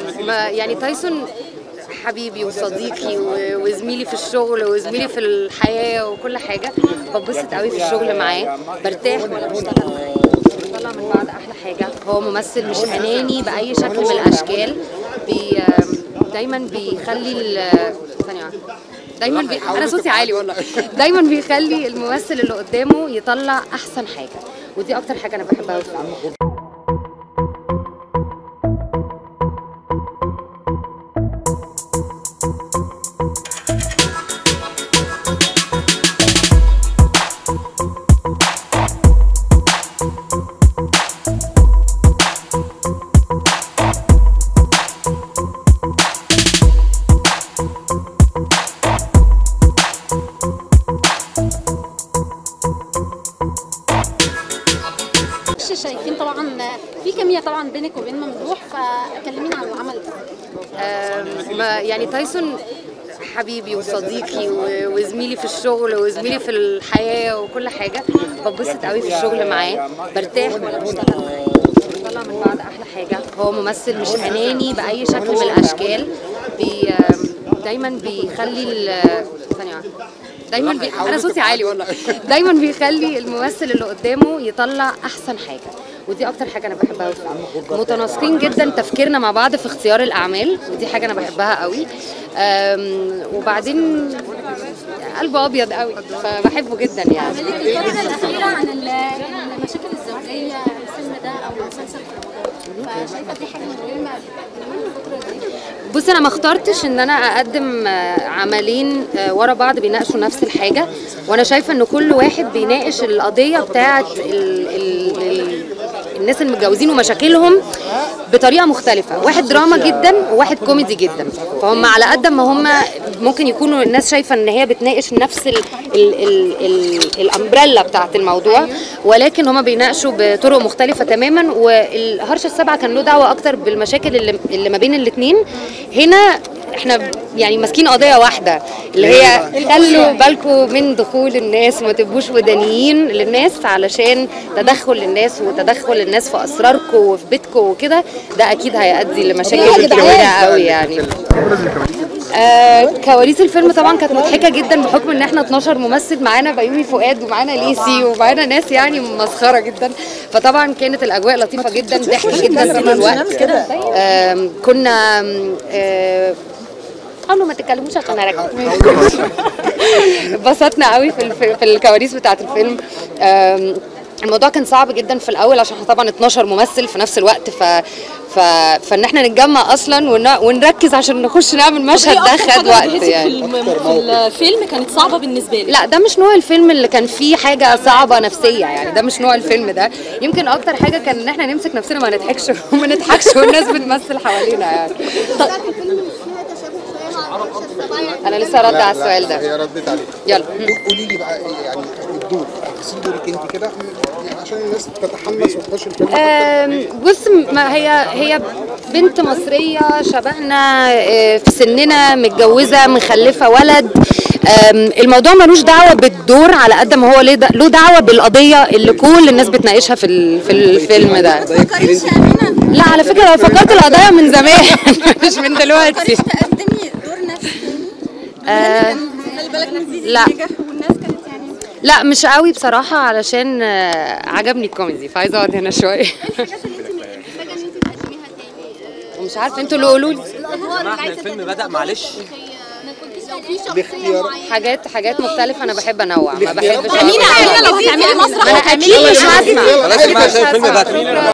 ما يعني تايسون حبيبي وصديقي و- وزميلي في الشغل وزميلي في الحياة وكل حاجة بتبسط قوي في الشغل معاه برتاح وانا بشتغل معاه بنطلع من بعض احلى حاجة هو ممثل مش اناني بأي شكل من الاشكال بي دايما بيخلي ال- ثانية واحدة. دايما بي... انا صوتي عالي والله دايما بيخلي الممثل اللي قدامه يطلع احسن حاجة ودي اكتر حاجة انا بحبها في الفيلم مش شايفين طبعا في كيمياء طبعا بينك وبين ممدوح فكلمينا عن العمل ده آم، ما يعني تايسون حبيبي وصديقي و- وزميلي في الشغل وزميلي في الحياة وكل حاجة بتبسط قوي في الشغل معاه برتاح وانا بشتغل معاه بنطلع من بعض احلى حاجة هو ممثل مش اناني بأي شكل من الاشكال بي دايما بيخلي ال- ثانية واحدة. دايما بي... انا صوتي عالي والله دايما بيخلي الممثل اللي قدامه يطلع احسن حاجه ودي اكتر حاجه انا بحبها في الفيلم. متناسقين جدا تفكيرنا مع بعض في اختيار الاعمال ودي حاجه انا بحبها قوي أم، وبعدين قلبه ابيض قوي فبحبه جدا يعني الفترة الأخيرة عن ال- المشاكل الزوجية الفيلم ده أو المسلسل في رمضان فشايفة دي حاجة مهمة الفترة دي بص انا ما اخترتش ان انا اقدم آه، عملين آه، ورا بعض بيناقشوا نفس الحاجه وانا شايفه ان كل واحد بيناقش القضيه بتاعه ال ال ال الناس المتجوزين ومشاكلهم بطريقه مختلفه واحد دراما جدا وواحد كوميدي جدا فهم على قد ما هم ممكن يكونوا الناس شايفه ان هي بتناقش نفس ال ال ال ال الامبريلا بتاعه الموضوع ولكن هم بيناقشوا بطرق مختلفه تماما والهرشه السبعه كان له دعوه اكتر بالمشاكل اللي, اللي ما بين الاثنين هنا احنا يعني ماسكين قضيه واحده اللي هي خلوا بالكم من دخول الناس وما تبقوش ودانيين للناس علشان تدخل الناس وتدخل الناس في اسراركم وفي بيتكم وكده ده اكيد هيؤدي لمشاكل كبيره قوي يعني آه كواليس الفيلم طبعا كانت مضحكه جدا بحكم ان احنا 12 ممثل معانا بيومي فؤاد ومعانا ليسي ومعانا ناس يعني مسخره جدا فطبعا كانت الاجواء لطيفه جدا ضحك جدا طول الوقت آم، كنا آم، آه، حاولوا ما تتكلموش عشان اركز اتبسطنا قوي في الف... في الكواليس بتاعه الفيلم آم، الموضوع كان صعب جدا في الاول عشان احنا طبعا 12 ممثل في نفس الوقت ف ف... فان احنا نتجمع اصلا ون... ونركز عشان نخش نعمل مشهد ده خد وقت يعني في الفيلم كانت صعبه بالنسبه لي لا ده مش نوع الفيلم اللي كان فيه حاجه صعبه نفسيه يعني ده مش نوع الفيلم ده يمكن اكتر حاجه كان ان احنا نمسك نفسنا ما نضحكش وما نضحكش والناس بتمثل حوالينا يعني انا لسه رد على السؤال ده هي ردت عليك يلا قولي لي بقى إيه يعني الدور تفاصيل دورك انت كده يعني عشان الناس تتحمس وتخش الفيلم آم، بص ما هي هي بنت مصرية شبهنا آه، في سننا متجوزة مخلفة ولد آم، الموضوع ملوش دعوة بالدور على قد ما هو ليه د- له دعوة بالقضية اللي كل الناس بتناقشها في ال- في الفيلم ده لا على فكرة لو فكرت القضايا من زمان مش من دلوقتي تقدمي دور نفس آه، خلي بالك من زيزي لا. نجح والناس كانت يعني لا مش قوي بصراحة علشان آه، عجبني الكوميدي فعايزة اقعد هنا شوية الحاجات اللي انت محتاجه ان انت تقدميها تاني مش عارفه انتوا اللي قولوا لي الادوار اللي عايزه الفيلم بدأ معلش ما كنتش لو في شخصيه معينه حاجات حاجات مختلفة أنا بحب أنوع ما بحبش مين أقعد- لو هتعملي مسرح أنا أكيد مش هسمع بلاش ما عشان الفيلم بدأ